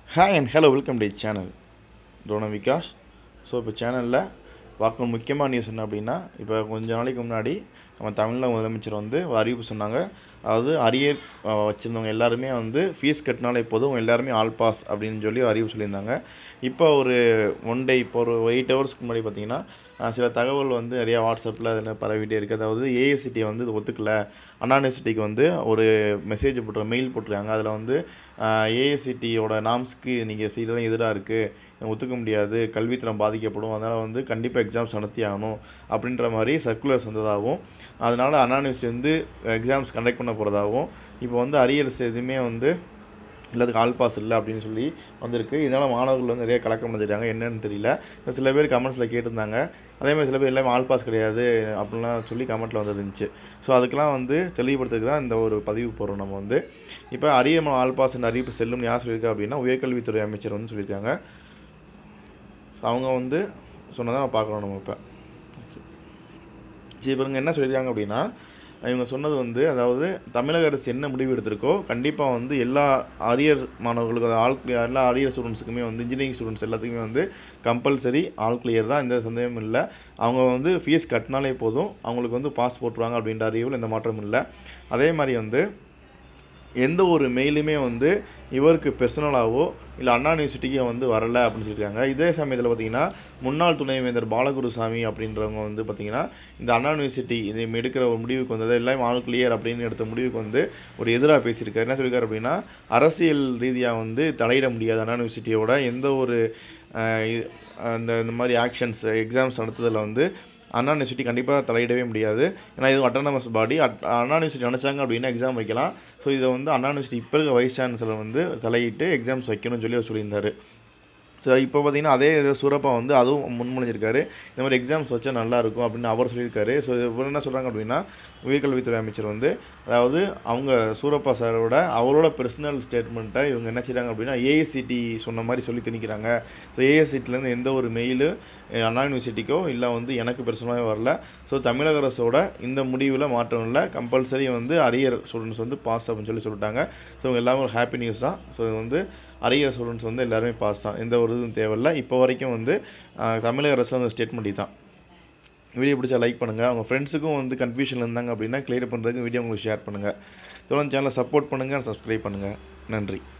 hi and hello welcome to channel டோன Vikash so இப்போ சேனலில் பார்க்க முக்கியமான நியூஸ் என்ன அப்படின்னா இப்போ கொஞ்ச நாளைக்கு முன்னாடி நம்ம தமிழக முதலமைச்சர் வந்து ஒரு அறிவிப்பு சொன்னாங்க அதாவது அரியர் வச்சுருந்தவங்க எல்லாருமே வந்து ஃபீஸ் கட்டினாலே போதும் அவங்க எல்லாருமே ஆல் பாஸ் அப்படின்னு சொல்லி ஒரு அறிவிப்பு சொல்லியிருந்தாங்க இப்போ ஒரு ஒன் டே இப்போ ஒரு எயிட் ஹவர்ஸ்க்கு முன்னாடி பார்த்தீங்கன்னா அஹ், சில தகவல் வந்து நிறையா வாட்ஸ்அப்பில் அதில் பரவிட்டே இருக்குது அதாவது ஏஎஸ்சிட்டி வந்து இது ஒத்துக்கல அண்ணா யூனிவர்சிட்டிக்கு வந்து ஒரு மெசேஜ் போட்டு மெயில் போட்டிருக்காங்க அதில் வந்து ஏஎஸ்சிட்டியோட நாம்ஸ்க்கு நீங்கள் செய்ததான் எதிராக இருக்குது ஒத்துக்க முடியாது கல்வித்தரம் பாதிக்கப்படும் அதனால் வந்து கண்டிப்பாக எக்ஸாம்ஸ் நடத்தி ஆகணும் அப்படின்ற மாதிரி சர்க்குலர்ஸ் வந்ததாகவும் அதனால் அண்ணா யூனிவர்சிட்டி வந்து எக்ஸாம்ஸ் கண்டக்ட் பண்ண போகிறதாகவும் இப்போ வந்து அரியர்ஸ் எதுவுமே வந்து எல்லாத்துக்கும் ஆல் பாஸ் இல்லை அப்படின்னு சொல்லி வந்திருக்கு இதனால் மாணவர்கள் வந்து நிறைய கலக்கம் அடைஞ்சிட்டாங்க என்னன்னு தெரியல இப்ப சில பேர் கமெண்ட்ஸில் கேட்டிருந்தாங்க அதே மாதிரி சில பேர் எல்லாமே ஆல் பாஸ் கிடையாது அப்படின்லாம் சொல்லி கமெண்ட்டில் வந்துருந்துச்சு ஸோ அதுக்கெலாம் வந்து தெளிவுபடுத்துறதுக்கு தான் இந்த ஒரு பதிவு போடுறோம் நம்ம வந்து இப்போ அரியம ஆல் பாஸ் என்ற அறிவிப்பு செல்லும் யார் சொல்லியிருக்கா அப்படின்னா உயர்கல்வித்துறை அமைச்சர் வந்து சொல்லியிருக்காங்க அவங்க வந்து சொன்னதை நம்ம பார்க்குறோம் நம்ம இப்போ சரி இவங்க என்ன சொல்லியிருக்காங்க அப்படின்னா இவங்க சொன்னது வந்து அதாவது தமிழக அரசு என்ன முடிவு எடுத்திருக்கோ கண்டிப்பாக வந்து எல்லா அரியர் மாணவர்களுக்கும் ஆல் clear- எல்லா அரியர் ஸ்டூடெண்ட்ஸுக்குமே வந்து இன்ஜினியரிங் ஸ்டூடெண்ட்ஸ் எல்லாத்துக்குமே வந்து கம்பல்சரி ஆல் கிளியர் தான் எந்த சந்தேகமும் இல்லை அவங்க வந்து ஃபீஸ் கட்டினாலே போதும் அவங்களுக்கு வந்து பாஸ் போட்டுருவாங்க அப்படின்ற அறிவில் எந்த மாற்றமும் இல்லை அதே மாதிரி வந்து எந்த ஒரு மெயிலுமே வந்து இவருக்கு பர்சனலாகவோ இல்லை அண்ணா யூனிவர்சிட்டிக்கு வந்து வரல அப்படின்னு சொல்லியிருக்காங்க இதே சமயத்தில் பார்த்தீங்கன்னா முன்னாள் துணைவேந்தர் பாலகுருசாமி அப்படின்றவங்க வந்து பார்த்தீங்கன்னா இந்த அண்ணா யூனிவர்சிட்டி இதை எடுக்கிற ஒரு முடிவுக்கு வந்தது எல்லாம் ஆல் கிளியர் அப்படின்னு எடுத்த முடிவுக்கு வந்து ஒரு எதிராக பேசியிருக்காரு என்ன சொல்லியிருக்காரு அப்படின்னா அரசியல் ரீதியாக வந்து தலையிட முடியாது அண்ணா யூனிவர்சிட்டியோட எந்த ஒரு அஹ், இ- அந்த இந்த மாதிரி ஆக்ஷன்ஸ் எக்ஸாம்ஸ் நடத்துறதுல வந்து அண்ணா யூனிவர்சிட்டி கண்டிப்பாக தலையிடவே முடியாது ஏன்னா இது அட்டானமஸ் பாடி அண்ணா யூனிவர்சிட்டி நினச்சாங்க அப்படின்னா எக்ஸாம் வைக்கலாம் ஸோ இதை வந்து அண்ணா யூனிவர்சிட்டி இப்போ இருக்க வைஸ் சான்சலர் வந்து தலையிட்டு எக்ஸாம்ஸ் வைக்கணும்னு சொல்லி அவர் சொல்லியிருந்தாரு ஸோ இப்போ பார்த்தீங்கன்னா அதே இது சூரப்பா வந்து அதுவும் முன்மொழிஞ்சிருக்காரு இந்த மாதிரி எக்ஸாம்ஸ் வச்சா நல்லா இருக்கும் அப்படின்னு அவர் சொல்லியிருக்காரு ஸோ இவர் என்ன சொல்கிறாங்க அப்படின்னா உயர்கல்வித்துறை அமைச்சர் வந்து அதாவது அவங்க சூரப்பா சாரோட அவரோட பர்சனல் ஸ்டேட்மெண்ட்டை இவங்க என்ன செய்கிறாங்க அப்படின்னா ஏஎஸ்சிடி சொன்ன மாதிரி சொல்லி திணிக்கிறாங்க ஸோ ஏஎஸ்சிட்டிலேருந்து எந்த ஒரு மெயிலு அண்ணா யூனிவர்சிட்டிக்கோ இல்லை வந்து எனக்கு பர்சனலாகவே வரல ஸோ தமிழக அரசோட இந்த முடிவில் மாற்றம் இல்லை கம்பல்சரி வந்து அரியர் ஸ்டூடெண்ட்ஸ் வந்து பாஸ் அப்படின்னு சொல்லி சொல்லிட்டாங்க ஸோ இவங்க எல்லாமே ஒரு ஹாப்பி நியூஸ் தான் ஸோ இது வந்து அரியர் ஸ்டூடெண்ட்ஸ் வந்து எல்லாருமே பாஸ் தான் எந்த ஒரு இதுவும் தேவையில்லை இப்போ வரைக்கும் வந்து ஆஹ், தமிழக அரசு அந்த ஸ்டேட்மெண்ட் தான் வீடியோ பிடிச்சா லைக் பண்ணுங்கள் உங்கள் ஃப்ரெண்ட்ஸுக்கும் வந்து கன்ஃபியூஷன் இருந்தாங்க அப்படின்னா கிளியர் பண்ணுறதுக்கு வீடியோ உங்களுக்கு ஷேர் பண்ணுங்கள் தொடர்ந்து சேனலை சப்போர்ட் பண்ணுங்கள் சப்ஸ்கிரைப் பண்ணுங்கள் நன்றி